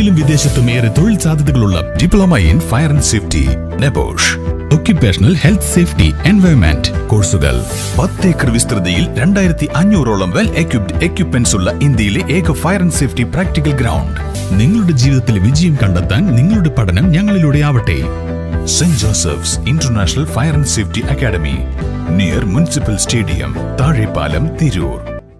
ഇന്ത്യയിലും വിദേശത്തും ഏറെ തൊഴിൽ സാധ്യതകളുള്ള diploma in fire and safety NEBOSH occupational health safety environment കോഴ്സുകൾ പത്ത് ഏക്കർ വിസ്തൃതിയിൽ രണ്ടായിരത്തി അഞ്ഞൂറോളം വെൽ എക്യുപ്ഡ് എക്യുപ്മെന്റ്സ് ഉള്ള ഇന്ത്യയിലെ ഏക fire and safety practical ground നിങ്ങളുടെ ജീവിതത്തിൽ വിജയം കണ്ടെത്താൻ നിങ്ങളുടെ പഠനം ഞങ്ങളിലൂടെ ആവട്ടെ saint Joseph's international fire and safety academy near municipal stadium Thazhepalam Tirur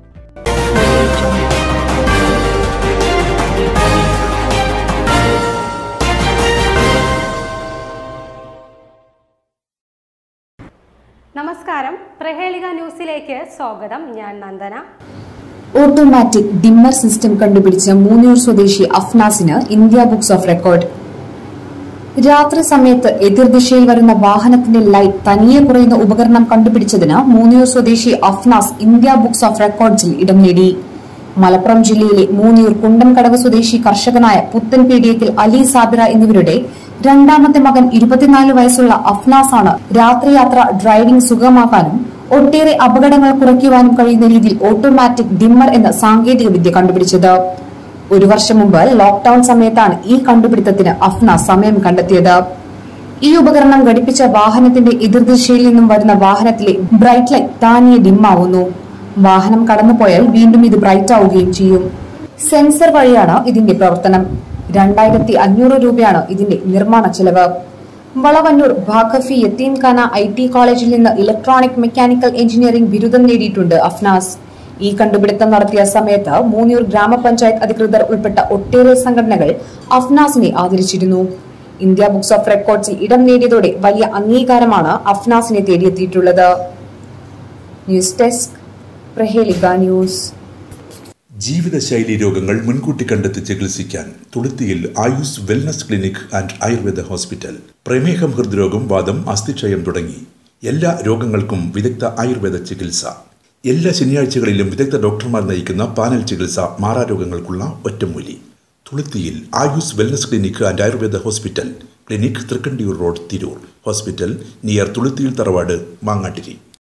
നമസ്കാരം പ്രഹേളിക ന്യൂസിലേക്ക് സ്വാഗതം ഞാൻ നന്ദന ഓട്ടോമാറ്റിക് ഡിമ്മർ സിസ്റ്റം കണ്ടുപിടിച്ച മൂന്നൂർ സ്വദേശി അഫ്നാസിന് ഇന്ത്യ ബുക്സ് ഓഫ് റെക്കോർഡ് രാത്രി സമയത്ത് എതിർദിശയിൽ വരുന്ന വാഹനത്തിന്റെ ലൈറ്റ് തനിയെ കുറയുന്ന ഉപകരണം കണ്ടുപിടിച്ചതിന് മൂന്നിയൂർ സ്വദേശി അഫ്നാസ് ഇന്ത്യ ബുക്സ് ഓഫ് റെക്കോർഡ്സിൽ ഇടം നേടി മലപ്പുറം ജില്ലയിലെ മൂന്നിയൂർ കുണ്ടംകടവ് സ്വദേശി കർഷകനായ പുത്തൻപീടിയത്തിൽ അലി സാബിറ എന്നിവരുടെ രണ്ടാമത്തെ മകൻ ഇരുപത്തിനാല് വയസ്സുള്ള അഫ്നാസാണ് രാത്രിയാത്ര ഡ്രൈവിംഗ് സുഗമമാക്കാനും ഒട്ടേറെ അപകടങ്ങൾ കുറയ്ക്കുവാനും കഴിയുന്ന രീതിയിൽ ഓട്ടോമാറ്റിക് ഡിമ്മർ എന്ന സാങ്കേതിക വിദ്യ കണ്ടുപിടിച്ചത് ഒരു വർഷം മുമ്പ് ലോക്ഡൌൺ സമയത്താണ് ഈ കണ്ടുപിടുത്തത്തിന് അഫ്ന സമയം കണ്ടെത്തിയത് ഈ ഉപകരണം ഘടിപ്പിച്ച വാഹനത്തിന്റെ എതിർദിശയിൽ നിന്നും വരുന്ന വാഹനത്തിലെ ബ്രൈറ്റ് ലൈറ്റ് താനിയെ ഡിമ്മാവുന്നു വാഹനം കടന്നുപോയാൽ വീണ്ടും ഇത് ബ്രൈറ്റ് ആവുകയും ചെയ്യും സെൻസർ വഴിയാണ് ഇതിന്റെ പ്രവർത്തനം രണ്ടായിരത്തി അഞ്ഞൂറ് രൂപയാണ് ഇതിന്റെ നിർമ്മാണ ചെലവ് വളവന്നൂർ ഭാഗഫി യത്തീംഖാന ഐ ടി കോളേജിൽ നിന്ന് ഇലക്ട്രോണിക് മെക്കാനിക്കൽ എഞ്ചിനീയറിംഗ് ബിരുദം നേടിയിട്ടുണ്ട് അഫ്നാസ് ഈ കണ്ടുപിടുത്തം നടത്തിയ സമയത്ത് മൂന്നിയൂർ ഗ്രാമപഞ്ചായത്ത് അധികൃതർ ഉൾപ്പെട്ട ഒട്ടേറെ സംഘടനകൾ അഫ്നാസിനെ ആദരിച്ചിരുന്നു ഇന്ത്യ ബുക്സ് ഓഫ് റെക്കോർഡ്സിൽ ഇടം നേടിയതോടെ വലിയ അംഗീകാരമാണ് അഫ്നാസിനെ തേടിയെത്തിയിട്ടുള്ളത് ന്യൂസ് ഡെസ്ക് പ്രഹേലിക ന്യൂസ് ജീവിതശൈലി രോഗങ്ങൾ മുൻകൂട്ടി കണ്ടെത്തി ചികിത്സിക്കാൻ തുളുത്തിയിൽ Ayus wellness clinic and Ayurveda hospital പ്രമേഹം ഹൃദ്രോഗം വാദം അസ്ഥിക്ഷയം തുടങ്ങി എല്ലാ രോഗങ്ങൾക്കും വിദഗ്ധ ആയുർവേദ ചികിത്സ എല്ലാ ശനിയാഴ്ചകളിലും വിദഗ്ധ ഡോക്ടർമാർ നയിക്കുന്ന പാനൽ ചികിത്സ മാറാരോഗങ്ങൾക്കുള്ള ഒറ്റമൂലി തുളുത്തിയിൽ Ayus wellness clinic and Ayurveda hospital clinic Thrikkandiyur road Tirur hospital near തുളുത്തിയിൽ തറവാട് മാങ്ങാട്ടിരി